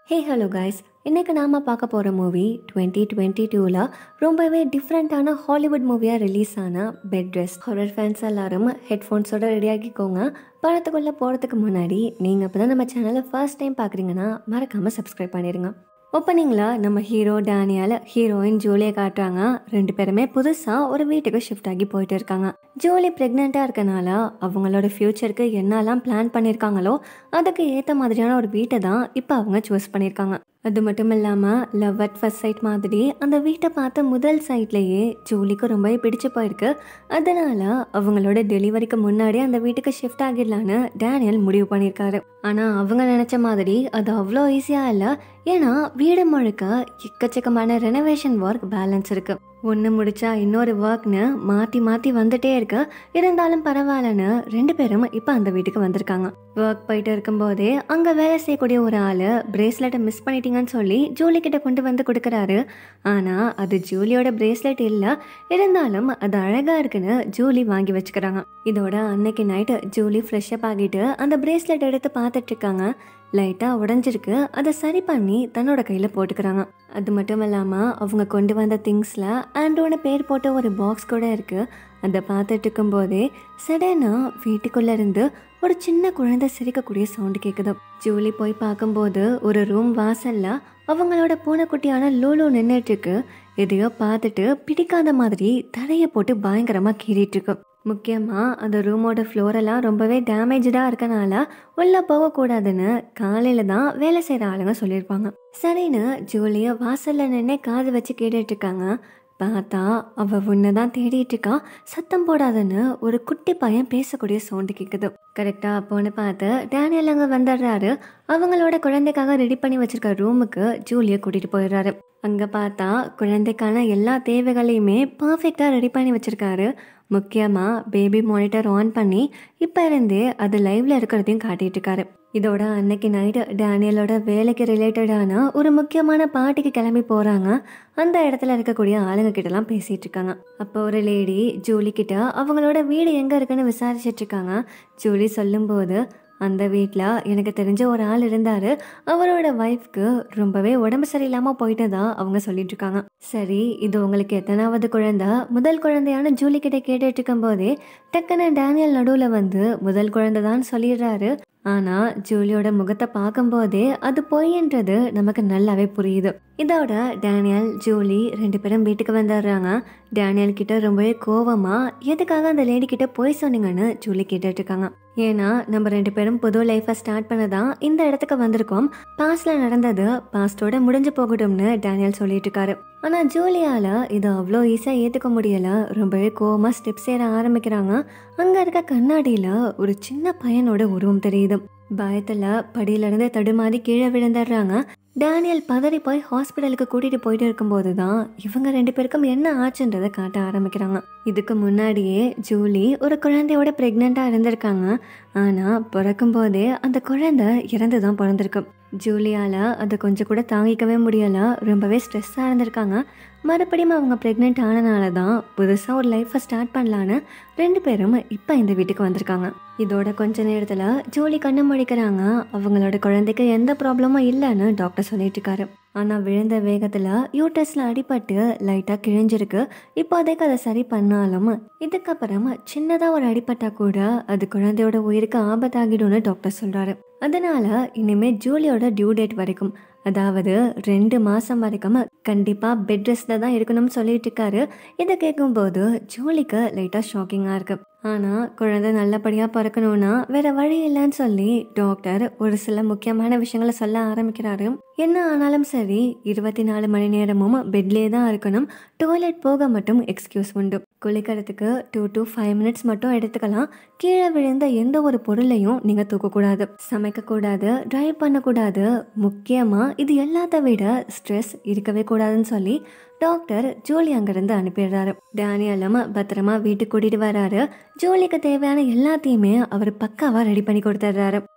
hey hello guys இன்னைக்கு நாம பார்க்க போகிற மூவி டுவெண்ட்டி டுவெண்ட்டி டூவில் ரொம்பவே டிஃப்ரெண்ட்டான ஹாலிவுட் மூவியாக ரிலீஸ் ஆன பெட் ட்ரெஸ் ஹாரர் ஃபேன்ஸ் எல்லாரும் ஹெட்ஃபோன்ஸோட ரெடியாகிக்கோங்க படத்துக்குள்ளே போகிறதுக்கு முன்னாடி நீங்கள் இப்போ தான் நம்ம சேனலை ஃபர்ஸ்ட் டைம் பார்க்குறீங்கன்னா மறக்காமல் சப்ஸ்கிரைப் பண்ணிடுங்க ஓப்பனிங்கில் நம்ம ஹீரோ டேனியல் ஹீரோயின் ஜூலியை காட்டுறாங்க ரெண்டு பேருமே புதுசாக ஒரு வீட்டுக்கு ஷிஃப்ட் ஆகி போயிட்டு இருக்காங்க ஜூலி ப்ரெக்னெண்ட்டாக இருக்கனால அவங்களோட ஃப்யூச்சருக்கு என்னெல்லாம் பிளான் பண்ணியிருக்காங்களோ அதுக்கு ஏற்ற மாதிரியான ஒரு வீட்டை தான் இப்போ அவங்க சூஸ் பண்ணியிருக்காங்க அது மட்டும் இல்லாமல் லவ் அட் ஃபர்ஸ்ட் சைட் மாதிரி அந்த வீட்டை பார்த்த முதல் சைட்லேயே ஜூலிக்கு ரொம்பவே பிடிச்சு போயிருக்கு அதனால அவங்களோட டெலிவரிக்கு முன்னாடி அந்த வீட்டுக்கு ஷிஃப்ட் ஆகிடலான்னு டேனியல் முடிவு பண்ணியிருக்காரு ஆனால் அவங்க நினச்ச மாதிரி அது அவ்வளோ ஈஸியாக இல்லை ஏன்னா வீடு முழுக்க எக்கச்சக்கமான ரெனோவேஷன் ஒர்க் பேலன்ஸ் இருக்கு ஒன்று முடிச்சா இன்னொரு ஒர்க்னு மாற்றி மாற்றி வந்துட்டே இருக்கு இருந்தாலும் பரவாயில்லன்னு ரெண்டு பேரும் இப்போ அந்த வீட்டுக்கு வந்திருக்காங்க ஒர்க் போயிட்டு இருக்கும்போதே அங்கே வேலை செய்யக்கூடிய ஒரு ஆள் பிரேஸ்லெட்டை மிஸ் பண்ணிட்டீங்கன்னு சொல்லி ஜூலி கிட்ட கொண்டு வந்து கொடுக்குறாரு ஆனால் அது ஜூலியோட பிரேஸ்லெட் இல்லை இருந்தாலும் அது அழகாக இருக்குன்னு ஜூலி வாங்கி வச்சுக்கிறாங்க இதோட அன்னைக்கு நைட்டு ஜூலி ஃப்ரெஷ்அப் ஆகிட்டு அந்த பிரேஸ்லெட் எடுத்து பார்த்துட்டு இருக்காங்க லைட்டாக உடஞ்சிருக்கு அதை சரி பண்ணி தன்னோட கையில் போட்டுக்கிறாங்க அது மட்டும் இல்லாமல் அவங்க கொண்டு வந்த திங்ஸில் ஆண்டோட பேர் போட்ட ஒரு பாக்ஸ் கூட இருக்குது அதை பார்த்துட்டு இருக்கும்போதே சடனாக வீட்டுக்குள்ளே இருந்து ஒரு சின்ன குழந்தை சிரிக்கக்கூடிய சவுண்டு கேட்குது ஜூலி போய் பார்க்கும்போது ஒரு ரூம் வாசல்ல அவங்களோட பூனைக்குட்டியான லூலு நின்றுட்டு இருக்கு எதையோ பார்த்துட்டு பிடிக்காத மாதிரி தலையை போட்டு பயங்கரமாக கீறிட்டு இருக்கு முக்கியமாக அந்த ரூமோட ஃப்ளோரெல்லாம் ரொம்பவே டேமேஜாக இருக்கனால உள்ளே போகக்கூடாதுன்னு காலையில் தான் வேலை செய்கிற ஆளுங்க சொல்லியிருப்பாங்க சரின்னு ஜூலியை வாசலில் நின்று காது வச்சு கேட்டுட்டு இருக்காங்க பார்த்தா அவ உன்னை தான் தேடிட்டு இருக்கா சத்தம் போடாதன்னு ஒரு குட்டி பையன் பேசக்கூடிய சவுண்டு கேட்குது கரெக்டாக அப்போன்னு பார்த்து டேனியல் அங்கே வந்துடுறாரு அவங்களோட குழந்தைக்காக ரெடி பண்ணி வச்சிருக்க ரூமுக்கு ஜூலியை கூட்டிகிட்டு போயிடுறாரு அங்கே பார்த்தா குழந்தைக்கான எல்லா தேவைகளையுமே பர்ஃபெக்டாக ரெடி பண்ணி வச்சிருக்காரு முக்கியமாக பேபி மானிட்டர் ஆன் பண்ணி இப்போ இருந்தே அது லைவ்ல இருக்கிறதையும் காட்டிட்டு இருக்காரு இதோட அன்னைக்கு நைட்டு டேனியலோட வேலைக்கு ரிலேட்டடான ஒரு முக்கியமான பாட்டிக்கு கிளம்பி போகிறாங்க அந்த இடத்துல இருக்கக்கூடிய ஆளுங்க கிட்டலாம் பேசிகிட்டு இருக்காங்க அப்போ ஒரு லேடி ஜூலி கிட்ட அவங்களோட வீடு எங்கே இருக்குன்னு விசாரிச்சிட்டு இருக்காங்க ஜூலி சொல்லும்போது அந்த வீட்டில் எனக்கு தெரிஞ்ச ஒரு ஆள் இருந்தார் அவரோட ஒய்ஃப்க்கு ரொம்பவே உடம்பு சரியில்லாமல் போயிட்டதா அவங்க சொல்லிட்டு இருக்காங்க சரி இது உங்களுக்கு எத்தனாவது குழந்தை முதல் குழந்தையான ஜூலி கிட்ட கேட்டுட்டு இருக்கும்போதே டக்குன்னு டேனியல் நடுவில் வந்து முதல் குழந்தை தான் சொல்லிடுறாரு ஆனால் ஜூலியோட முகத்தை பார்க்கும்போதே அது பொய்ன்றது நமக்கு நல்லாவே புரியுது இதோட டேனியல் ஜூலி ரெண்டு பேரும் வீட்டுக்கு வந்துடுறாங்க டேனியல் கிட்ட ரொம்பவே கோவமா எதுக்காக அந்த லேடி கிட்ட போய் சொன்னீங்கன்னு ஜூலி கேட்டுட்டு இருக்காங்க ஏன்னா நம்ம ரெண்டு பேரும் புது லைஃப்பை ஸ்டார்ட் பண்ணதான் இந்த இடத்துக்கு வந்திருக்கோம் பாஸ்ட்ல நடந்தது பாஸ்டோட முடிஞ்சு போகட்டும்னு டேனியல் சொல்லிட்டு இருக்காரு ஆனா ஜூலியால இது அவ்வளோ ஈஸியாக ஏற்றுக்க முடியல ரொம்பவே கோவமா ஸ்டெப்ஸ் ஏற ஆரம்பிக்கிறாங்க அங்க இருக்க கண்ணாடியில ஒரு சின்ன பையனோட உருவம் தெரியுது பயத்துல படியிலிருந்து தடுமாறி கீழே விழுந்துடுறாங்க டேனியல் பதறி போய் ஹாஸ்பிட்டலுக்கு கூட்டிட்டு போயிட்டு இருக்கும்போது தான் இவங்க ரெண்டு பேருக்கும் என்ன ஆச்சுன்றதை காட்ட ஆரம்பிக்கிறாங்க இதுக்கு முன்னாடியே ஜூலி ஒரு குழந்தையோட ப்ரெக்னெண்ட்டாக இருந்திருக்காங்க ஆனால் பிறக்கும் போதே அந்த குழந்தை இறந்து தான் பிறந்திருக்கு ஜூலியால் அதை கொஞ்சம் கூட தாங்கிக்கவே முடியலை ரொம்பவே ஸ்ட்ரெஸ்ஸாக இருந்திருக்காங்க மறுபடியும் அவங்க ப்ரெக்னென்ட் ஆனனால தான் புதுசாக ஒரு லைஃப்பை ஸ்டார்ட் பண்ணலான்னு ரெண்டு பேரும் இப்போ இந்த வீட்டுக்கு வந்திருக்காங்க இதோட கொஞ்ச நேரத்தில் ஜூலி கண்ணு முடிக்கிறாங்க அவங்களோட குழந்தைக்கு எந்த ப்ராப்ளமும் இல்லைன்னு டாக்டர் சொல்லிட்டு இருக்காரு ஆனால் விழுந்த வேகத்தில் யூட்டஸில் அடிபட்டு லைட்டாக கிழிஞ்சிருக்கு இப்போதைக்கு அதை சரி பண்ணாலும் இதுக்கப்புறம் சின்னதாக ஒரு அடிபட்டா கூட அது குழந்தையோட உயிருக்கு ஆபத்தாகிடும்னு டாக்டர் சொல்கிறாரு அதனால இனிமே ஜூலியோட டியூ டேட் வரைக்கும் அதாவது ரெண்டு மாதம் வரைக்கும் கண்டிப்பாக பெட் ரெஸ்ட்டில் தான் இருக்கணும்னு சொல்லிட்டு இருக்காரு இதை கேட்கும்போது ஜூலிக்கு லைட்டாக ஷாக்கிங்காக இருக்கு ஆனால் குழந்தை நல்லபடியாக பிறக்கணும்னா வேற வழி இல்லைன்னு சொல்லி டாக்டர் ஒரு சில முக்கியமான விஷயங்களை சொல்ல ஆரம்பிக்கிறாரு என்ன ஆனாலும் சரி இருபத்தி நாலு மணி நேரமும் பெட்லேயே தான் இருக்கணும் டாய்லெட் போக மட்டும் எக்ஸ்கியூஸ் உண்டு குளிக்கிறதுக்கு டூ டு ஃபைவ் மினிட்ஸ் மட்டும் எடுத்துக்கலாம் கீழே விழுந்த எந்த ஒரு பொருளையும் நீங்கள் தூக்கக்கூடாது சமைக்கக்கூடாது ட்ரைவ் பண்ணக்கூடாது முக்கியமாக இது எல்லாத்த விட ஸ்ட்ரெஸ் இருக்கவே கூடாதுன்னு சொல்லி டாக்டர் ஜூலி அங்கிருந்து அனுப்பிடுறாரு டேனியலும் பத்திரமா வீட்டுக்கு கூட்டிட்டு வராரு ஜூலிக்கு தேவையான எல்லாத்தையுமே அவர் பக்காவா ரெடி பண்ணி கொடுத்துட்றாரு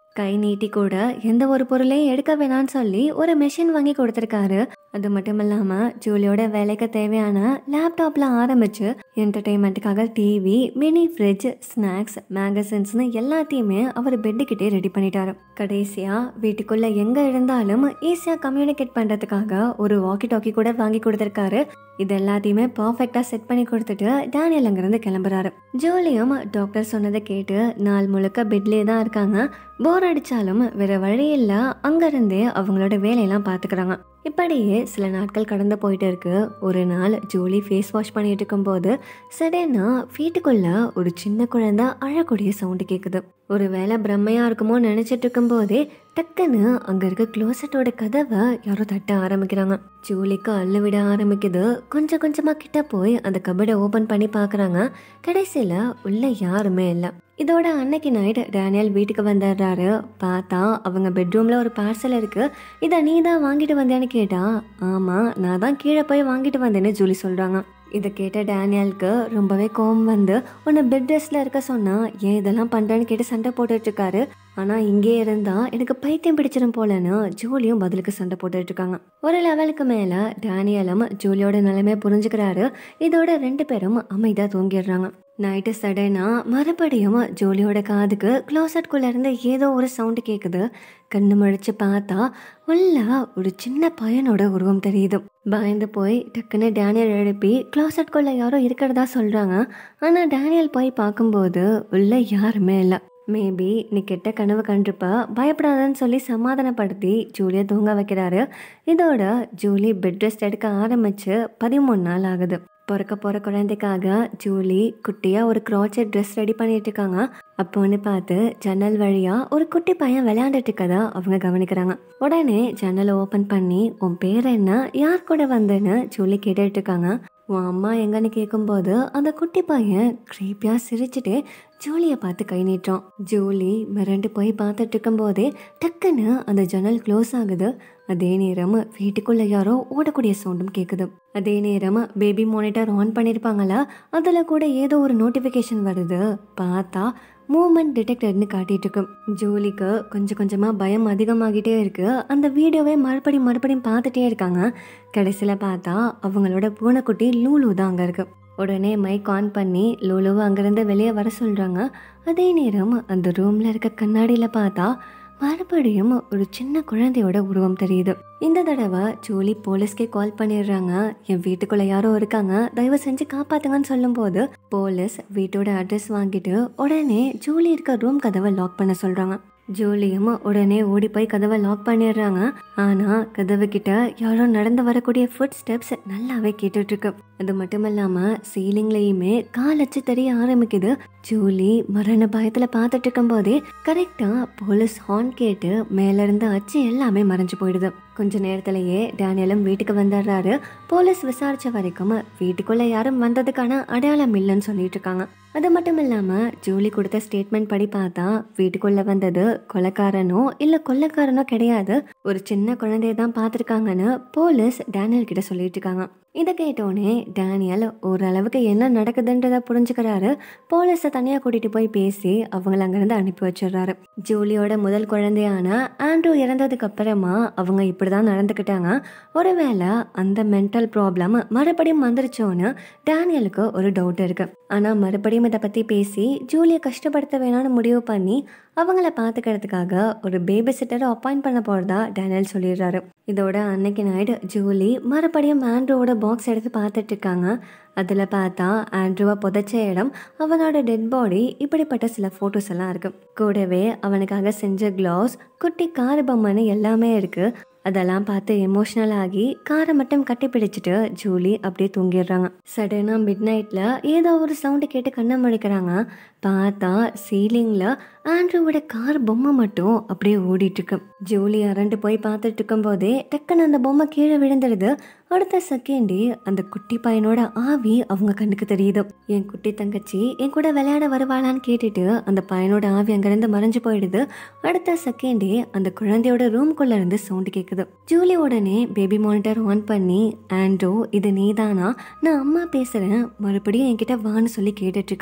கை நீட்டி கூட எந்த ஒரு பொருளையும் எடுக்க வேணாம்னு சொல்லி ஒரு மெஷின் வாங்கி கொடுத்துருக்காரு அது மட்டும் இல்லாமல் ஜூலியோட வேலைக்கு தேவையான லேப்டாப்ல ஆரம்பிச்சு என்டர்டெயின்மெண்ட்டுக்காக டிவி மினி ஃப்ரிட்ஜ் ஸ்நாக்ஸ் மேகசின்ஸ்னு எல்லாத்தையுமே அவர் பெட்டுக்கிட்டே ரெடி பண்ணிட்டாரு கடைசியா வீட்டுக்குள்ள எங்க இருந்தாலும் ஈஸியா கம்யூனிகேட் பண்றதுக்காக ஒரு வாக்கி டாக்கி கூட வாங்கி கொடுத்துருக்காரு இது எல்லாத்தையுமே பர்ஃபெக்டா செட் பண்ணி கொடுத்துட்டு டேனியல் அங்கிருந்து கிளம்புறாரு ஜூலியும் டாக்டர் சொன்னதை கேட்டு நாள் முழுக்க பெட்லேயே தான் இருக்காங்க போர் அடிச்சாலும் வேற வழி இல்ல அங்கிருந்தே அவங்களோட வேலையெல்லாம் பாத்துக்கிறாங்க இப்படியே சில நாட்கள் கடந்து போயிட்டு இருக்கு ஒரு நாள் ஜூலி ஃபேஸ் வாஷ் பண்ணிட்டு இருக்கும்போது சடனா வீட்டுக்குள்ள ஒரு சின்ன குழந்தை அழக்கூடிய சவுண்டு கேட்குது ஒரு வேளை பிரம்மையா இருக்குமோ நினைச்சிட்டு இருக்கும் போதே டக்குன்னு அங்க இருக்க க்ளோசட்டோட கதவை யாரோ தட்ட ஆரம்பிக்கிறாங்க ஜூலிக்கு அள்ளு விட ஆரம்பிக்குது கொஞ்சம் கொஞ்சமா கிட்ட போய் அந்த கபடை ஓபன் பண்ணி பாக்குறாங்க கடைசியில உள்ள யாருமே இல்லை இதோட அன்னைக்கு நைட் டேனியல் வீட்டுக்கு வந்துடுறாரு பார்த்தா அவங்க பெட்ரூம்ல ஒரு பார்சல் இருக்கு இதை நீ தான் வாங்கிட்டு வந்தியான்னு கேட்டா ஆமா நான் தான் கீழே போய் வாங்கிட்டு வந்தேன்னு ஜூலி சொல்றாங்க இதை கேட்ட டேனியலுக்கு ரொம்பவே கோவம் வந்து உன்னை பெட் ரெஸ்ட்ல இருக்க சொன்னா ஏன் இதெல்லாம் பண்றேன்னு கேட்டு சண்டை போட்டுட்டு இருக்காரு ஆனா இங்கே இருந்தா எனக்கு பைத்தியம் பிடிச்சிடும் போலன்னு ஜூலியும் பதிலுக்கு சண்டை போட்டுட்டு இருக்காங்க ஒரு லெவலுக்கு மேல டேனியலும் ஜூலியோட நிலைமை புரிஞ்சுக்கிறாரு இதோட ரெண்டு பேரும் அமைதியா தூங்கிடுறாங்க நைட்டு சடனா மறுபடியும் ஜூலியோட காதுக்கு க்ளோசட்குள்ள இருந்து ஏதோ ஒரு சவுண்டு கேட்குது கண்ணு முழிச்சு பார்த்தா உள்ள ஒரு சின்ன பையனோட உருவம் தெரியுது பயந்து போய் டக்குன்னு டேனியல் எழுப்பி க்ளோசட்குள்ள யாரோ இருக்கிறதா சொல்றாங்க ஆனா டேனியல் போய் பார்க்கும்போது உள்ள யாருமே இல்லை மேபி நீ கெட்ட கனவு கண்டிருப்ப பயப்படாதன்னு சொல்லி சமாதானப்படுத்தி ஜூலியை தூங்க வைக்கிறாரு இதோட ஜூலி பெட் ரெஸ்ட் எடுக்க ஆரம்பிச்சு பதிமூணு நாள் ஆகுது பிறக்க போகிற குழந்தைக்காக ஜூலி குட்டியாக ஒரு க்ராச்சர் ட்ரெஸ் ரெடி பண்ணிட்டு இருக்காங்க அப்போன்னு பார்த்து ஜன்னல் வழியாக ஒரு குட்டி பையன் விளையாண்டுட்டு இருக்கதா அவங்க கவனிக்கிறாங்க உடனே ஜன்னலை ஓப்பன் பண்ணி உன் பேர் என்ன யார் கூட வந்தேன்னு ஜூலி கேட்டுட்டு இருக்காங்க உன் அம்மா எங்கன்னு கேட்கும்போது அந்த குட்டி பையன் க்ரீப்பியாக சிரிச்சுட்டு ஜூலியை பார்த்து கை நீட்டுறான் ஜூலி மிரண்டு போய் பார்த்துட்டு இருக்கும்போதே டக்குன்னு அந்த ஜன்னல் க்ளோஸ் ஆகுது அதே நேரம் வீட்டுக்குள்ள யாரோ ஓடக்கூடிய சவுண்டும் கேட்குது அதே நேரம் பேபி மானிட்டர் ஆன் பண்ணியிருப்பாங்களா அதில் கூட ஏதோ ஒரு நோட்டிஃபிகேஷன் வருது பார்த்தா மூமெண்ட் டிடெக்டர்னு காட்டிட்டு இருக்கு ஜூலிக்கு கொஞ்சம் கொஞ்சமாக பயம் அதிகமாகிட்டே இருக்கு அந்த வீடியோவை மறுபடியும் மறுபடியும் பார்த்துட்டே இருக்காங்க கடைசியில் பார்த்தா அவங்களோட பூனைக்குட்டி லூலு தான் அங்கே இருக்கு உடனே மைக் ஆன் பண்ணி லூலுவை அங்கேருந்து வெளியே வர சொல்கிறாங்க அதே நேரம் அந்த ரூமில் இருக்க கண்ணாடியில் பார்த்தா மறுபடியும் ஒரு சின்ன குழந்தையோட உருவம் தெரியுது இந்த தடவை ஜூலி போலீஸ்க்கே கால் பண்ணிடுறாங்க என் வீட்டுக்குள்ள யாரோ இருக்காங்க தயவு செஞ்சு காப்பாத்துங்கன்னு சொல்லும்போது போலீஸ் வீட்டோட அட்ரஸ் வாங்கிட்டு உடனே ஜூலி இருக்க ரூம் கதவை லாக் பண்ண சொல்றாங்க ஜூலியும் உடனே ஓடி போய் கதவை லாக் பண்ணிடுறாங்க ஆனா கதவு கிட்ட யாரோ நடந்து வரக்கூடிய ஃபுட் ஸ்டெப்ஸ் நல்லாவே கேட்டுட்டு இருக்கு அது மட்டும் இல்லாம சீலிங்லயுமே கால் அச்சு தெரிய ஆரம்பிக்குது ஜூலி மரண பயத்துல பார்த்துட்டு இருக்கும் போதே கரெக்டா போலீஸ் ஹார்ன் கேட்டு மேல இருந்து அச்சு எல்லாமே மறைஞ்சு போயிடுது கொஞ்ச நேரத்திலேயே டேனியலும் வீட்டுக்கு வந்துடுறாரு போலீஸ் விசாரிச்ச வரைக்கும் வீட்டுக்குள்ள யாரும் வந்ததுக்கான அடையாளம் இல்லைன்னு சொல்லிட்டு இருக்காங்க அது மட்டும் இல்லாம ஜூலி கொடுத்த ஸ்டேட்மெண்ட் படி பார்த்தா வீட்டுக்குள்ள வந்தது கொலைக்காரனோ இல்ல கொள்ளைக்காரனோ கிடையாது ஒரு சின்ன குழந்தைய தான் பார்த்துருக்காங்கன்னு போலீஸ் டேனியல் கிட்ட சொல்லிட்டு இருக்காங்க இதை கேட்டோடனே டேனியல் ஓரளவுக்கு என்ன நடக்குதுன்றத புரிஞ்சுக்கிறாரு போலீஸை தனியாக கூட்டிட்டு போய் பேசி அவங்கள அங்கிருந்து அனுப்பி வச்சிடுறாரு ஜூலியோட முதல் குழந்தையான ஆண்ட்ரூ இறந்ததுக்கு அப்புறமா அவங்க இப்படிதான் நடந்துக்கிட்டாங்க ஒருவேளை அந்த மென்டல் ப்ராப்ளம் மறுபடியும் வந்துருச்சோன்னு டேனியலுக்கு ஒரு டவுட் இருக்கு ஆனா மறுபடியும் இதை பத்தி பேசி ஜூலியை கஷ்டப்படுத்த வேணாம்னு முடிவு பண்ணி அவங்கள பார்த்துக்கிறதுக்காக ஒரு பேபி சிட்டரை அப்பாயிண்ட் பண்ண போறதா டேனியல் சொல்லிடுறாரு இதோட அன்னைக்கு நைட் ஜூலி மறுபடியும் ஆண்ட்ரோட பாக்ஸ் எடுத்து பார்த்துட்டு இருக்காங்க அதில் பார்த்தா ஆண்ட்ரூவை புதைச்ச இடம் அவனோட டெட் பாடி இப்படிப்பட்ட சில ஃபோட்டோஸ் எல்லாம் இருக்கு கூடவே அவனுக்காக செஞ்ச க்ளவுஸ் குட்டி கார் பொம்மைன்னு எல்லாமே இருக்கு அதெல்லாம் பார்த்து எமோஷ்னல் ஆகி காரை மட்டும் கட்டி பிடிச்சிட்டு ஜூலி அப்படியே தூங்கிடுறாங்க சடனாக மிட் நைட்டில் ஏதோ ஒரு சவுண்டு கேட்டு கண்ணை முழிக்கிறாங்க பார்த்தா சீலிங்கில் ஆண்ட்ரூவோட கார் பொம்மை மட்டும் அப்படியே ஓடிட்டு இருக்கு ஜூலி அரண்டு போய் பார்த்துட்டு இருக்கும்போதே டக்குன்னு அந்த பொம்மை கீழே விழுந்துடுது அடுத்த செகண்டே அந்த குட்டி பையனோட ஆவி அவங்க கண்ணுக்கு தெரியுது என் குட்டி தங்கச்சி என் கூட விளையாட வருவாளான்னு கேட்டுட்டு அந்த பையனோட ஆவி அங்கிருந்து மறைஞ்சு போயிடுது அடுத்த செகண்டே அந்த குழந்தையோட ரூம்குள்ள இருந்து சவுண்டு கேட்குது ஜூலி உடனே பேபி மானிட்டர் ஆன் பண்ணி ஆண்ட்ரோ இது நீதானா நான் அம்மா பேசுறேன் மறுபடியும் என்கிட்ட வான்னு சொல்லி கேட்டுட்டு இருக்காங்க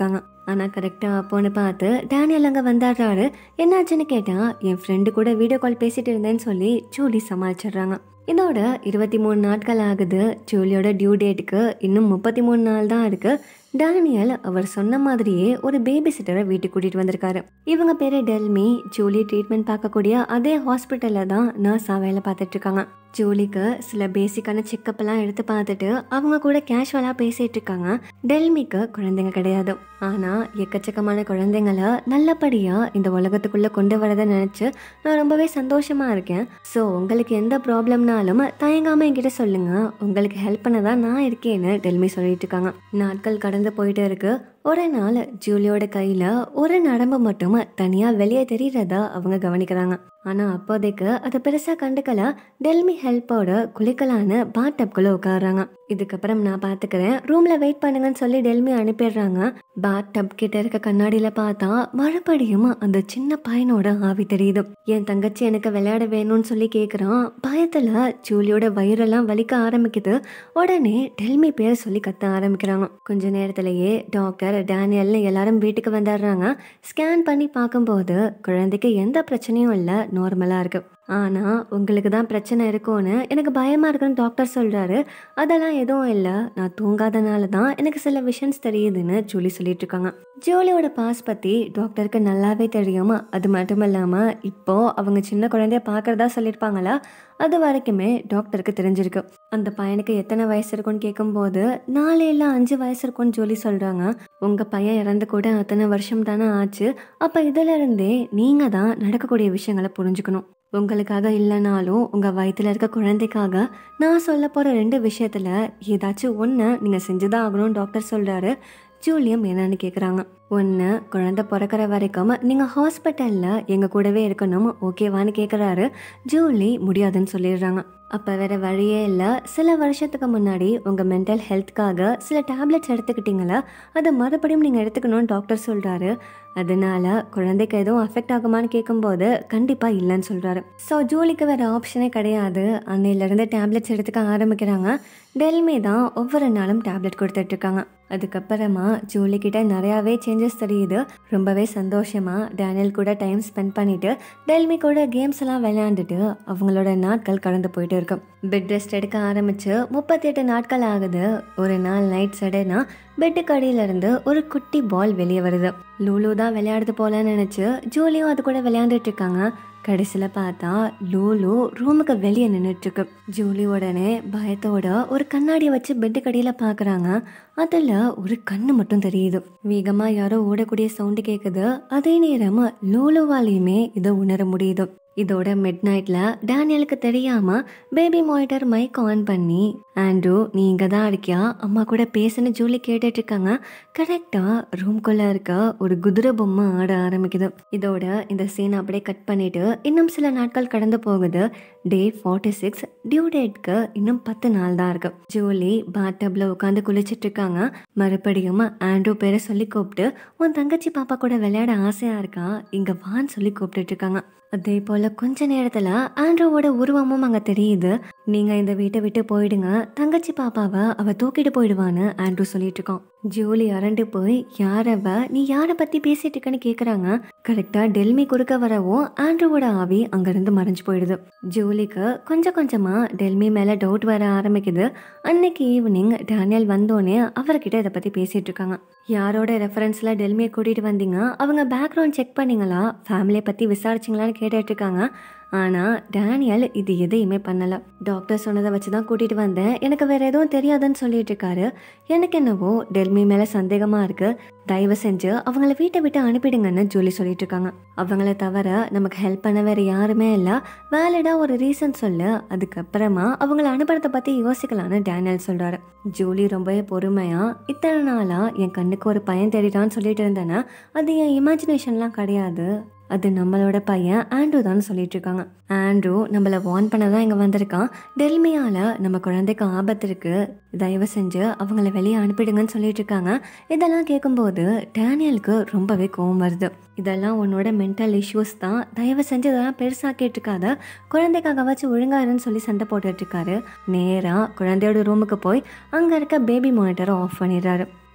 ஆனால் கரெக்டாக அப்போன்னு பார்த்து டேனியல் அங்கே வந்தாடுறாரு என்னாச்சுன்னு கேட்டால் என் ஃப்ரெண்டு கூட வீடியோ கால் பேசிட்டு இருந்தேன்னு சொல்லி ஜூலி சமாளிச்சிடுறாங்க இதோட இருபத்தி மூணு நாட்கள் ஆகுது ஜூலியோட டியூ டேட்டுக்கு இன்னும் முப்பத்தி மூணு நாள் தான் இருக்கு டேனியல் அவர் சொன்ன மாதிரியே ஒரு பேபி சிட்டரை வீட்டுக்கு கூட்டிட்டு வந்திருக்காரு இவங்க பேரு டெல்மி ஜூலி ட்ரீட்மெண்ட் பார்க்கக்கூடிய அதே ஹாஸ்பிட்டலில் தான் நர்ஸாக வேலை பார்த்துட்டு இருக்காங்க ஜூலிக்கு சில பேசிக்கான செக்கப் எல்லாம் எடுத்து பார்த்துட்டு அவங்க கூட கேஷுவலாக பேசிட்டு இருக்காங்க டெல்மிக்கு குழந்தைங்க கிடையாது ஆனால் எக்கச்சக்கமான குழந்தைங்கள நல்லபடியாக இந்த உலகத்துக்குள்ளே கொண்டு வரதை நினச்சி நான் ரொம்பவே சந்தோஷமாக இருக்கேன் ஸோ உங்களுக்கு எந்த ப்ராப்ளம்னாலும் தயங்காமல் என்கிட்ட சொல்லுங்க உங்களுக்கு ஹெல்ப் பண்ண தான் நான் இருக்கேன்னு டெல்மி சொல்லிட்டு இருக்காங்க நாட்கள் கடந்து போயிட்டு இருக்கு ஒரு நாள் ஜூலியோட கையில் ஒரு நரம்பு மட்டும் தனியாக வெளியே தெரிகிறத அவங்க கவனிக்கிறாங்க ஆனால் அப்போதைக்கு அதை பெருசாக கண்டுக்கல டெல்மி ஹெல்ப்போட குளிக்கலான்னு பாத் டப்குள்ளே உட்காடுறாங்க இதுக்கப்புறம் நான் பார்த்துக்கிறேன் ரூமில் வெயிட் பண்ணுங்கன்னு சொல்லி டெல்மி அனுப்பிடுறாங்க பாத் டப் கிட்ட இருக்க கண்ணாடியில் பார்த்தா மறுபடியும் அந்த சின்ன பையனோட ஆவி தெரியுது என் தங்கச்சி எனக்கு விளையாட வேணும்னு சொல்லி கேட்குறான் பயத்தில் ஜூலியோட வயிறெல்லாம் வலிக்க ஆரம்பிக்குது உடனே டெல்மி பேர் சொல்லி கத்த ஆரம்பிக்கிறாங்க கொஞ்ச நேரத்திலேயே டாக்டர் டேனியல்னு எல்லாரும் வீட்டுக்கு வந்துடுறாங்க ஸ்கேன் பண்ணி பார்க்கும்போது குழந்தைக்கு எந்த பிரச்சனையும் இல்லை நார்மலாக இருக்கு ஆனால் உங்களுக்கு தான் பிரச்சனை இருக்கும்னு எனக்கு பயமாக இருக்குன்னு டாக்டர் சொல்கிறாரு அதெல்லாம் எதுவும் இல்லை நான் தூங்காதனால தான் எனக்கு சில விஷயம்ஸ் தெரியுதுன்னு ஜூலி சொல்லிட்டு இருக்காங்க ஜூலியோட பாஸ் பற்றி டாக்டருக்கு நல்லாவே தெரியும் அது மட்டும் இல்லாமல் இப்போ அவங்க சின்ன குழந்தைய பார்க்குறதா சொல்லியிருப்பாங்களா அது வரைக்குமே டாக்டருக்கு தெரிஞ்சிருக்கு அந்த பையனுக்கு எத்தனை வயசு இருக்கும்னு கேட்கும்போது நாலு இல்லை அஞ்சு வயசு இருக்கும்னு ஜூலி சொல்கிறாங்க உங்கள் பையன் இறந்து கூட அத்தனை வருஷம் தானே ஆச்சு அப்போ இதில் இருந்தே நீங்கள் தான் நடக்கக்கூடிய விஷயங்களை புரிஞ்சுக்கணும் உங்களுக்காக இல்லைனாலும் உங்கள் வயித்துல இருக்க குழந்தைக்காக நான் சொல்ல போகிற ரெண்டு விஷயத்தில் ஏதாச்சும் ஒன்று நீங்கள் செஞ்சுதான் ஆகணும்னு டாக்டர் சொல்கிறாரு ஜூலியம் என்னன்னு கேட்குறாங்க ஒன்று குழந்தை பிறக்கிற வரைக்கும் நீங்கள் ஹாஸ்பிட்டலில் எங்கள் கூடவே இருக்கணும் ஓகேவான்னு கேட்குறாரு ஜூலி முடியாதுன்னு சொல்லிடுறாங்க அப்போ வேற வழியே இல்லை சில வருஷத்துக்கு முன்னாடி உங்கள் மென்டல் ஹெல்த்துக்காக சில டேப்லெட்ஸ் எடுத்துக்கிட்டீங்களா அதை மறுபடியும் நீங்கள் எடுத்துக்கணும்னு டாக்டர் சொல்கிறாரு அதனால குழந்தைக்கு எதுவும் அஃபெக்ட் ஆகுமான்னு கேட்கும்போது கண்டிப்பாக இல்லைன்னு சொல்கிறாரு ஸோ ஜூலிக்கு வேறு ஆப்ஷனே கிடையாது அன்னையிலேருந்து டேப்லெட்ஸ் எடுத்துக்க ஆரம்பிக்கிறாங்க டெல்மி தான் ஒவ்வொரு நாளும் டேப்லெட் கொடுத்துட்ருக்காங்க அதுக்கப்புறமா ஜூலி கிட்ட நிறையாவே சேஞ்சஸ் தெரியுது ரொம்பவே சந்தோஷமாக டேனியல் கூட டைம் ஸ்பெண்ட் பண்ணிட்டு டெல்மி கூட கேம்ஸ் எல்லாம் விளையாண்டுட்டு அவங்களோட நாட்கள் கடந்து போயிட்டு இருக்கும் பெட் ரெஸ்ட் எடுக்க ஆரம்பிச்சு முப்பத்தி எட்டு நாட்கள் ஆகுது ஒரு நாள் நைட் சடனா பெட்டுக்கு அடியிலிருந்து ஒரு குட்டி பால் வெளியே வருது லூலு தான் விளையாடுது போலன்னு நினச்சி ஜூலியும் அது கூட விளையாண்டுட்டு இருக்காங்க கடைசியில் பார்த்தா லூலு ரூமுக்கு வெளியே நின்றுட்டுருக்கு ஜூலி உடனே பயத்தோட ஒரு கண்ணாடியை வச்சு பெட்டு கடியில் பார்க்குறாங்க அதில் ஒரு கண்ணு மட்டும் தெரியுது வேகமாக யாரோ ஓடக்கூடிய சவுண்டு கேட்குது அதே நேரம் லூலுவாலையுமே இதை உணர முடியுது இதோட மிட் நைட்ல டேனியலுக்கு தெரியாம பேபி மானிட்டர் மைக் ஆன் பண்ணி ஆண்ட்ரூ நீ இங்க தான் இருக்கியா அம்மா கூட பேசுன்னு ஜூலி கேட்டுட்டு இருக்காங்க கரெக்டா ரூம்குள்ள இருக்க ஒரு குதிரை பொம்மை ஆட ஆரம்பிக்குது இதோட இந்த சீன் அப்படியே கட் பண்ணிட்டு இன்னும் சில நாட்கள் கடந்து போகுது டே ஃபார்ட்டி சிக்ஸ் டியூ டேட்க்கு இன்னும் பத்து நாள் தான் இருக்கு ஜூலி பாட்டப்ல உட்காந்து குளிச்சிட்டு இருக்காங்க மறுபடியும் ஆண்ட்ரூ பேரை சொல்லி கூப்பிட்டு உன் தங்கச்சி பாப்பா கூட விளையாட ஆசையா இருக்கா இங்க வான்னு சொல்லி கூப்பிட்டுட்டு இருக்காங்க அதே போல கொஞ்ச நேரத்துல ஆண்ட்ரோவோட உருவமும் அங்க தெரியுது நீங்க இந்த வீட்டை விட்டு போயிடுங்க தங்கச்சி பாப்பாவை அவ தூக்கிட்டு போயிடுவான்னு ஆண்ட்ரூ சொல்லிட்டு இருக்கோம் ஜூலி அரண்டு போய் யாரவ நீ யாரை பத்தி பேசிட்டு இருக்கன்னு கேக்குறாங்க கரெக்டா டெல்மி குறுக்க வரவும் ஆண்ட்ரூவோட ஆவி அங்கிருந்து மறைஞ்சு போயிடுது ஜூலிக்கு கொஞ்சம் கொஞ்சமா டெல்மி மேல டவுட் வர ஆரம்பிக்குது அன்னைக்கு ஈவினிங் டேனியல் வந்தோடனே அவர்கிட்ட இதை பத்தி பேசிட்டு இருக்காங்க யாரோட ரெஃபரன்ஸ்ல டெல்மியை கூட்டிட்டு வந்தீங்க அவங்க பேக்ரவுண்ட் செக் பண்ணீங்களா ஃபேமிலியை பத்தி விசாரிச்சிங்களான்னு கேட்டுட்டு இருக்காங்க ஆனால் டேனியல் இது எதையுமே பண்ணலை டாக்டர் சொன்னதை வச்சு தான் கூட்டிகிட்டு வந்தேன் எனக்கு வேற எதுவும் தெரியாதுன்னு சொல்லிட்டு இருக்காரு எனக்கு என்னவோ டெல்மி மேலே சந்தேகமாக இருக்கு தயவு செஞ்சு அவங்கள வீட்டை விட்டு அனுப்பிடுங்கன்னு ஜூலி சொல்லிட்டு இருக்காங்க அவங்கள தவிர நமக்கு ஹெல்ப் பண்ண வேற யாருமே இல்லை வேலிடாக ஒரு ரீசன் சொல்லு அதுக்கப்புறமா அவங்கள அனுப்புறதை பற்றி யோசிக்கலான்னு டேனியல் சொல்கிறாரு ஜூலி ரொம்பவே பொறுமையாக இத்தனை நாளாக என் கண்ணுக்கு ஒரு பையன் தேடிட்டான்னு சொல்லிட்டு இருந்தேன்னா அது என் இமேஜினேஷன்லாம் கிடையாது அது நம்மளோட பையன் ஆண்ட்ரூ தான் சொல்லிட்டு இருக்காங்க ஆண்ட்ரூ நம்மளை வார்ன் பண்ண தான் இங்கே வந்திருக்கான் டெல்மியால் நம்ம குழந்தைக்கு ஆபத்து இருக்கு தயவு செஞ்சு அவங்கள வெளியே அனுப்பிடுங்கன்னு சொல்லிட்டு இருக்காங்க இதெல்லாம் கேட்கும்போது டேனியலுக்கு ரொம்பவே கோவம் வருது இதெல்லாம் உன்னோட மென்டல் இஷ்யூஸ் தான் தயவு செஞ்சு இதெல்லாம் பெருசாக்கிட்டு இருக்காத குழந்தைக்காக வச்சு ஒழுங்காருன்னு சொல்லி சண்டை போட்டுட்டு இருக்காரு நேராக குழந்தையோட ரூமுக்கு போய் அங்கே இருக்க பேபி மானிட்டரை ஆஃப் பண்ணிடுறாரு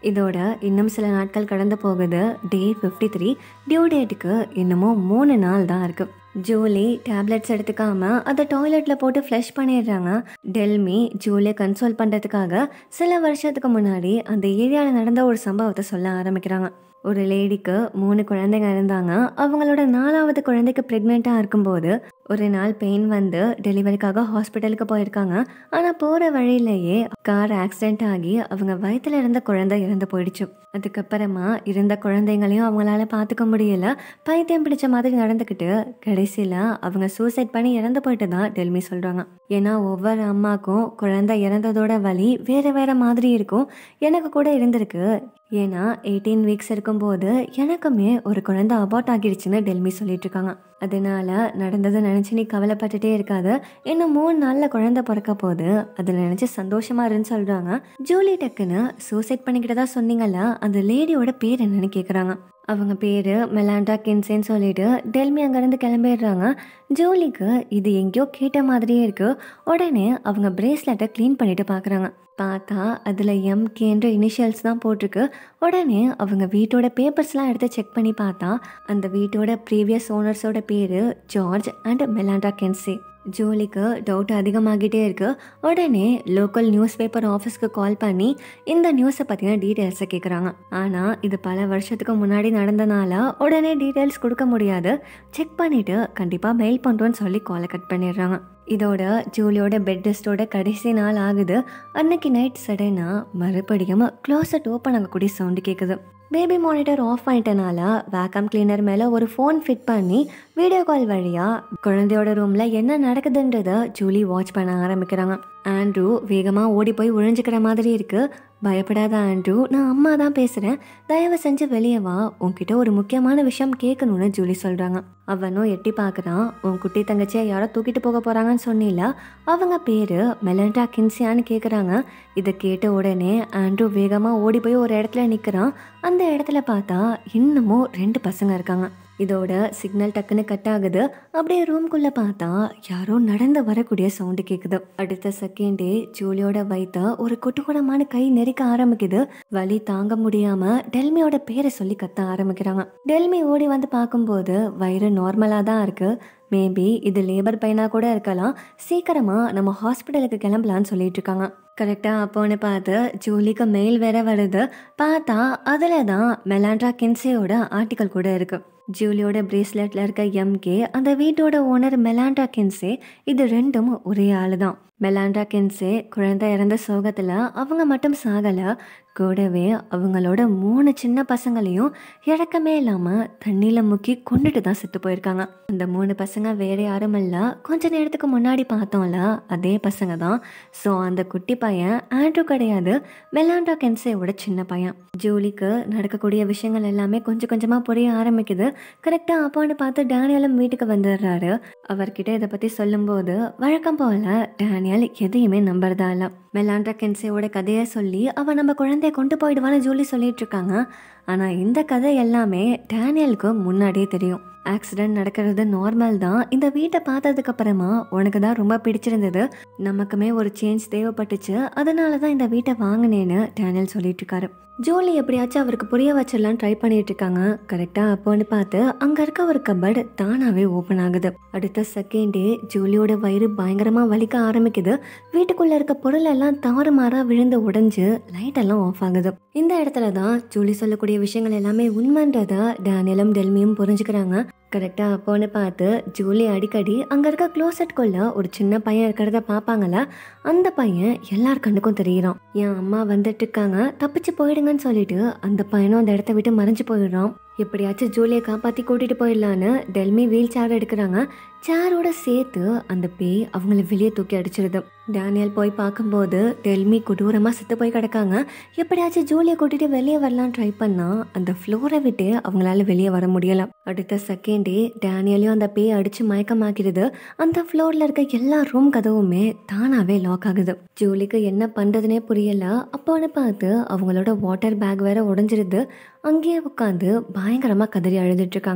இதோட இன்னும் சில நாட்கள் கடந்து போகுது டே ஃபிஃப்டி த்ரீ டியூ டேட்டுக்கு இன்னமும் மூணு நாள் தான் இருக்கு ஜூலி டேப்லெட்ஸ் எடுத்துக்காம அதை டாய்லெட்ல போட்டு ஃப்ளஷ் பண்ணிடுறாங்க டெல்மி ஜூலியை கன்சோல் பண்றதுக்காக சில வருஷத்துக்கு முன்னாடி அந்த ஏரியாவில் நடந்த ஒரு சம்பவத்தை சொல்ல ஆரம்பிக்கிறாங்க ஒரு லேடிக்கு மூணு குழந்தைங்க இருந்தாங்க அவங்களோட நாலாவது குழந்தைக்கு ப்ரெக்னெண்ட்டாக இருக்கும்போது ஒரு நாள் பெயின் வந்து டெலிவரிக்காக ஹாஸ்பிட்டலுக்கு போயிருக்காங்க ஆனால் போகிற வழியிலேயே கார் ஆக்சிடென்ட் ஆகி அவங்க வயித்துல இருந்த குழந்தை இறந்து போயிடுச்சு அதுக்கப்புறமா இருந்த குழந்தைங்களையும் அவங்களால பார்த்துக்க முடியல பைத்தியம் பிடிச்ச மாதிரி நடந்துக்கிட்டு கடைசியில் அவங்க சூசைட் பண்ணி இறந்து போயிட்டு தான் டெல்மி சொல்கிறாங்க ஏன்னா ஒவ்வொரு அம்மாக்கும் குழந்தை இறந்ததோட வலி வேறு வேறு மாதிரி இருக்கும் எனக்கு கூட இருந்திருக்கு ஏன்னா எயிட்டீன் வீக்ஸ் இருக்கும்போது எனக்குமே ஒரு குழந்தை அபார்ட் ஆகிடுச்சுன்னு டெல்மி சொல்லிட்டு இருக்காங்க அதனால நடந்ததை நினச்சி நீ கவலைப்பட்டுட்டே இருக்காது இன்னும் மூணு நாளில் குழந்தை பிறக்க போது அதை நினச்சி சந்தோஷமா இருன்னு சொல்கிறாங்க ஜூலி டக்குன்னு சூசைட் பண்ணிக்கிட்டதா சொன்னீங்கல்ல அந்த லேடியோட பேர் என்னன்னு கேட்குறாங்க அவங்க பேர் மெலாண்டா கின்சேன்னு சொல்லிட்டு டெல்மி அங்கேருந்து கிளம்பிடுறாங்க ஜூலிக்கு இது எங்கேயோ கேட்ட மாதிரியே இருக்கு உடனே அவங்க பிரேஸ்லெட்டை க்ளீன் பண்ணிட்டு பார்க்குறாங்க பார்த்தா அதில் எம்கேன்ற இனிஷியல்ஸ் தான் போட்டிருக்கு உடனே அவங்க வீட்டோட பேப்பர்ஸ்லாம் எடுத்து செக் பண்ணி பார்த்தா அந்த வீட்டோட ப்ரீவியஸ் ஓனர்ஸோட பேர் ஜார்ஜ் அண்ட் மெலாண்டா கென்சி ஜூலிக்கு டவுட் அதிகமாகிட்டே இருக்கு உடனே லோக்கல் நியூஸ் பேப்பர் ஆஃபீஸ்க்கு கால் பண்ணி இந்த நியூஸை பற்றின டீட்டெயில்ஸை கேட்குறாங்க ஆனால் இது பல வருஷத்துக்கு முன்னாடி நடந்தனால உடனே டீட்டெயில்ஸ் கொடுக்க முடியாது செக் பண்ணிவிட்டு கண்டிப்பாக மெயில் பண்ணுறோன்னு சொல்லி காலை கட் பண்ணிடுறாங்க இதோட ஜூலியோட பெட் ரெஸ்டோட கடைசி நாள் ஆகுது அன்னைக்கு நைட் சடனாக மறுபடியும் க்ளோசட் ஓப்பன் ஆகக்கூடிய சவுண்டு கேட்குது பேபி மானிட்டர் ஆஃப் பண்ணிட்டனால வேக்கம் கிளீனர் மேலே ஒரு ஃபோன் ஃபிட் பண்ணி வீடியோ கால் வழியாக குழந்தையோட ரூமில் என்ன நடக்குதுன்றத ஜூலி வாட்ச் பண்ண ஆரம்பிக்கிறாங்க ஆண்ட்ரூ வேகமாக ஓடி போய் ஒழிஞ்சுக்கிற மாதிரி இருக்கு பயப்படாத ஆண்ட்ரூ நான் அம்மா தான் பேசுகிறேன் தயவு செஞ்சு வெளியே வா உன்கிட்ட ஒரு முக்கியமான விஷயம் கேட்கணும்னு ஜூலி சொல்கிறாங்க அவனும் எட்டி பார்க்குறான் உன் குட்டி தங்கச்சியை யாரோ தூக்கிட்டு போக போகிறாங்கன்னு சொன்னில அவங்க பேர் மெலண்டா கின்சியான்னு கேட்குறாங்க இதை கேட்ட உடனே ஆண்ட்ரூ வேகமாக ஓடி போய் ஒரு இடத்துல நிற்கிறான் அந்த இடத்துல பார்த்தா இன்னமும் ரெண்டு பசங்க இருக்காங்க இதோட சிக்னல் டக்குன்னு கட் ஆகுது அப்படியே ரூம்குள்ள பார்த்தா யாரோ நடந்து வரக்கூடிய சவுண்டு கேக்குது அடுத்த செகண்டே ஜூலியோட வயித்த ஒரு குட்டுக்குடமான கை நெரிக்க ஆரம்பிக்குது வலி தாங்க முடியாம டெல்மியோட பேரை சொல்லி கத்த ஆரம்பிக்கிறாங்க டெல்மி ஓடி வந்து பார்க்கும்போது வயிறு நார்மலா தான் இருக்கு மேபி இது லேபர் பையனா கூட இருக்கலாம் சீக்கிரமா நம்ம ஹாஸ்பிட்டலுக்கு கிளம்பலான்னு சொல்லிட்டு இருக்காங்க கரெக்டாக அப்போன்னு பார்த்து ஜூலிக்கு மெயில் வேற வருது பார்த்தா அதில் தான் மெலாண்ட்ரா கின்சேயோட ஆர்டிக்கல் கூட இருக்கு ஜூலியோட பிரேஸ்லெட்டில் இருக்க எம்கே அந்த வீட்டோட ஓனர் மெலாண்ட்ரா கின்சே இது ரெண்டும் ஒரே ஆளு தான் மெலாண்ட்ரா கின்சே குழந்தை இறந்த சோகத்தில் அவங்க மட்டும் சாகலை கூடவே அவங்களோட மூணு சின்ன பசங்களையும் இறக்கமே இல்லாமல் தண்ணியில் முக்கி கொண்டுட்டு தான் செத்து போயிருக்காங்க அந்த மூணு பசங்க வேற யாரும் இல்லை கொஞ்ச நேரத்துக்கு முன்னாடி பார்த்தோம்ல அதே பசங்க தான் ஸோ அந்த குட்டி பையன் ஆண்ட்ரூ கிடையாது மெலாண்டா கென்சேவோட சின்ன பையன் ஜூலிக்கு நடக்கக்கூடிய விஷயங்கள் எல்லாமே கொஞ்சம் கொஞ்சமாக புரிய ஆரம்பிக்குது கரெக்டாக அப்பான்னு பார்த்து டேனியலும் வீட்டுக்கு வந்துடுறாரு அவர்கிட்ட இதை பற்றி சொல்லும்போது வழக்கம் போல டேனியல் எதையுமே நம்புறதா இல்லை மெலாண்ட்ரா கென்சேவோட கதையை சொல்லி அவன் நம்ம குழந்தைய கொண்டு போயிடுவான்னு ஜூலி சொல்லிட்டு இருக்காங்க ஆனால் இந்த கதை எல்லாமே டேனியலுக்கு முன்னாடியே தெரியும் ஆக்சிடென்ட் நடக்கிறது நார்மல் தான் இந்த வீட்டை பார்த்ததுக்கு அப்புறமா உனக்கு தான் ரொம்ப பிடிச்சிருந்தது நமக்குமே ஒரு சேஞ்ச் தேவைப்பட்டுச்சு அதனால தான் இந்த வீட்டை வாங்கினேன்னு டேனியல் சொல்லிட்டு இருக்காரு ஜூலி எப்படியாச்சும் அவருக்கு புரிய வச்சிடலாம் ட்ரை பண்ணிட்டு இருக்காங்க கரெக்டாக அப்போன்னு பார்த்து அங்கே இருக்க ஒரு கபட் தானாகவே ஓப்பன் ஆகுது அடுத்த செகண்டே ஜூலியோட வயிறு பயங்கரமாக வலிக்க ஆரம்பிக்குது வீட்டுக்குள்ளே இருக்க பொருள் எல்லாம் தாறுமாறாக விழுந்து உடைஞ்சு லைட் எல்லாம் ஆஃப் ஆகுது இந்த இடத்துல தான் ஜூலி சொல்லக்கூடிய விஷயங்கள் எல்லாமே உண்மைன்றதை டேனியலும் டெல்மியும் புரிஞ்சுக்கிறாங்க கரெக்டாக அப்போன்னு பார்த்து ஜூலி அடிக்கடி அங்கே இருக்க க்ளோசெட்குள்ள ஒரு சின்ன பையன் இருக்கிறத பார்ப்பாங்கல்ல அந்த பையன் எல்லார் கண்ணுக்கும் தெரியுறான் என் அம்மா வந்துட்டு இருக்காங்க தப்பிச்சு போயிடுங்கன்னு சொல்லிட்டு அந்த பையனும் அந்த இடத்த விட்டு மறைஞ்சு போயிடுறான் எப்படியாச்சும் ஜூலியை காப்பாற்றி கூட்டிட்டு போயிடலான்னு டெல்மி வீல் சேர் எடுக்கிறாங்க சேரோட சேர்த்து அந்த பேய் அவங்கள வெளியே தூக்கி அடிச்சிருது டேனியல் போய் பார்க்கும்போது டெல்மி கொடூரமாக செத்து போய் கிடக்காங்க எப்படியாச்சும் ஜூலியை கூட்டிட்டு வெளியே வரலாம் ட்ரை பண்ணா அந்த ஃப்ளோரை விட்டு அவங்களால வெளியே வர முடியல அடுத்த செகண்டே டேனியலையும் அந்த பேய் அடிச்சு மயக்கமாக்கிடுது அந்த ஃப்ளோர்ல இருக்க எல்லா ரூம் கதவுமே தானாவே லாக் ஆகுது ஜூலிக்கு என்ன பண்றதுனே புரியல அப்போன்னு பார்த்து அவங்களோட வாட்டர் பேக் வேற உடைஞ்சிருது அங்கேயே உட்காந்து பயங்கரமா கதறி அழுதுட்டு இருக்காங்க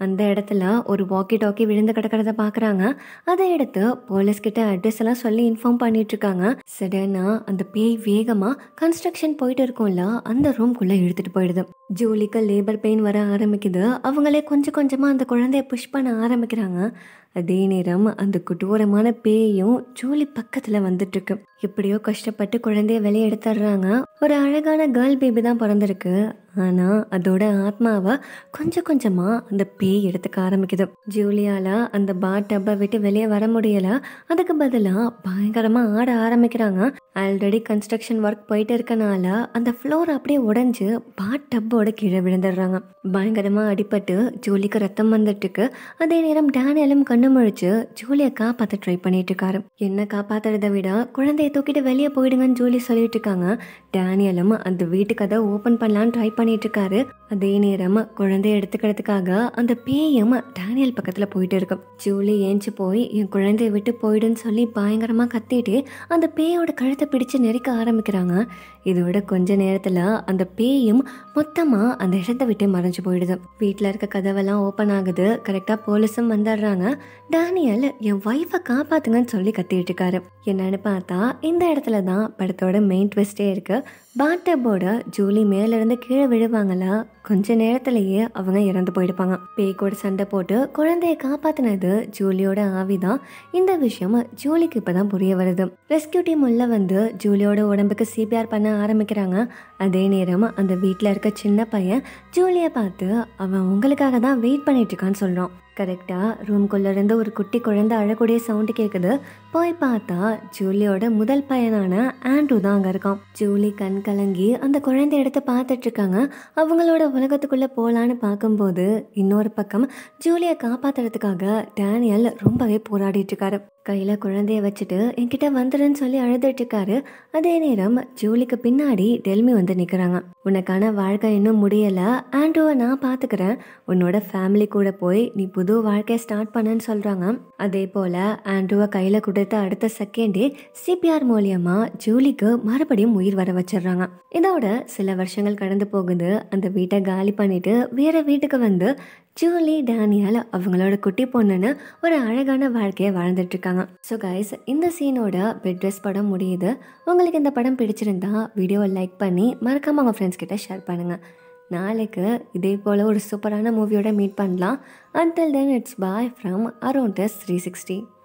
அந்த இடத்துல ஒரு வாக்கி டாக்கி விழுந்து கிடக்கிறத பார்க்குறாங்க அதை எடுத்து போலீஸ் கிட்ட அட்ரஸ் எல்லாம் சொல்லி இன்ஃபார்ம் பண்ணிட்டு இருக்காங்க சடனா அந்த பேய் வேகமாக கன்ஸ்ட்ரக்ஷன் போயிட்டு இருக்கும்ல அந்த ரூம்குள்ளே இழுத்துட்டு போயிடுது ஜூலிக்கு லேபர் பெயின் வர ஆரம்பிக்குது அவங்களே கொஞ்சம் கொஞ்சமாக அந்த குழந்தைய புஷ் பண்ண ஆரம்பிக்கிறாங்க அதே நேரம் அந்த கொடூரமான பேயும் ஜூலி பக்கத்தில் வந்துட்டு இருக்கு எப்படியோ கஷ்டப்பட்டு குழந்தைய வெளியே எடுத்துடுறாங்க ஒரு அழகான கேர்ள் பேபி தான் பிறந்திருக்கு ஆனால் அதோட ஆத்மாவை கொஞ்சம் கொஞ்சமாக அந்த பேய் எடுத்துக்க ஆரம்பிக்குது ஜூலியால அந்த பாத் டப்பை விட்டு வெளியே வர முடியல அதுக்கு பதிலாக பயங்கரமாக ஆட ஆரம்பிக்கிறாங்க ஆல்ரெடி கன்ஸ்ட்ரக்ஷன் ஒர்க் போயிட்டு இருக்கனால அந்த ஃப்ளோர் அப்படியே உடைஞ்சு பாத் டப்போட கீழே விழுந்துடுறாங்க பயங்கரமாக அடிபட்டு ஜூலிக்கு ரத்தம் வந்துட்டு இருக்கு அதே நேரம் டேனியலும் கண்ணு முழிச்சு ஜூலியை காப்பாற்ற ட்ரை பண்ணிட்டு இருக்காரு என்ன காப்பாத்துறதை விட குழந்தைய தூக்கிட்டு வெளியே போயிடுங்கன்னு ஜூலி சொல்லிட்டு இருக்காங்க டேனியலும் அந்த வீட்டு கதை ஓப்பன் பண்ணலான்னு ட்ரை பண்ணிட்டு இருக்காரு அதே நேரம் குழந்தைய எடுத்துக்கிறதுக்காக அந்த பேயும் டேனியல் பக்கத்துல போயிட்டு இருக்கு ஜூலி ஏஞ்சி போய் என் குழந்தைய விட்டு போயிடுன்னு சொல்லி பயங்கரமா கத்திட்டு அந்த பேயோட கழுத்தை பிடிச்சு நெருக்க ஆரம்பிக்கிறாங்க இதோட கொஞ்ச நேரத்துல அந்த பேயும் மொத்தமா அந்த இடத்த விட்டு மறைஞ்சு போயிடுது வீட்டில் இருக்க கதவெல்லாம் ஓப்பன் ஆகுது கரெக்டாக போலீஸும் வந்துடுறாங்க டேனியல் என் ஒய்ஃபை காப்பாத்துங்கன்னு சொல்லி கத்திட்டு இருக்காரு என்னன்னு பார்த்தா இந்த இடத்துல தான் படத்தோட மெயின் ட்விஸ்டே இருக்கு பாட்டபோட ஜூலி மேலேருந்து கீழே விழுவாங்களா கொஞ்ச நேரத்திலேயே அவங்க இறந்து போயிடுப்பாங்க பேய் கூட சண்டை போட்டு குழந்தைய காப்பாத்தினது ஜூலியோட ஆவிதான் இந்த விஷயம் ஜூலிக்கு இப்பதான் புரிய வருது ரெஸ்கியூ டீம் உள்ள வந்து ஜூலியோட உடம்புக்கு சிபிஆர் பண்ண ஆரம்பிக்கிறாங்க அதே நேரம் அந்த வீட்டில் இருக்க சின்ன பையன் ஜூலியை பார்த்து அவன் உங்களுக்காக தான் வெயிட் பண்ணிட்டு இருக்கான்னு சொல்றான் கரெக்டாக ரூம்குள்ளே இருந்து ஒரு குட்டி குழந்தை அழக்கூடிய சவுண்டு கேட்குது போய் பார்த்தா ஜூலியோட முதல் பையனான ஆண்ட்ரூ தான் அங்கே இருக்கான் ஜூலி கண் கலங்கி அந்த குழந்தைய எடுத்து பார்த்துட்டு இருக்காங்க அவங்களோட உலகத்துக்குள்ளே போகலான்னு பார்க்கும்போது இன்னொரு பக்கம் ஜூலியை காப்பாத்துறதுக்காக டேனியல் ரொம்பவே போராடிட்டு இருக்காரு கையில் குழந்தைய வச்சுட்டு என்கிட்ட வந்துடுன்னு சொல்லி அழுதுட்டு இருக்காரு அதே நேரம் ஜூலிக்கு பின்னாடி டெல்மி வந்து நிற்கிறாங்க உனக்கான வாழ்க்கை இன்னும் முடியலை ஆண்ட்ரூவை நான் பார்த்துக்கிறேன் உன்னோட ஃபேமிலி கூட போய் நீ புது வாழ்க்கையை ஸ்டார்ட் பண்ணுன்னு சொல்கிறாங்க அதே போல் ஆண்ட்ரூவை கையில் கொடுத்த அடுத்த செகண்டே சிபிஆர் மூலியமா ஜூலிக்கு மறுபடியும் உயிர் வர வச்சிடுறாங்க இதோட சில வருஷங்கள் கடந்து போகுது அந்த வீட்டை காலி பண்ணிட்டு வேற வீட்டுக்கு வந்து ஜூலி டேனியல் அவங்களோட குட்டி பொண்ணுன்னு ஒரு அழகான வாழ்க்கையை வாழ்ந்துட்டு இருக்காங்க ஸோ கைஸ் இந்த சீனோட பெட் ட்ரெஸ் படம் முடியுது உங்களுக்கு இந்த படம் பிடிச்சிருந்தா வீடியோவை லைக் பண்ணி மறக்காம உங்கள் ஃப்ரெண்ட்ஸ் கிட்ட ஷேர் பண்ணுங்க நாளைக்கு இதே போல் ஒரு சூப்பரான மூவியோட மீட் பண்ணலாம் until then it's bye from around three sixty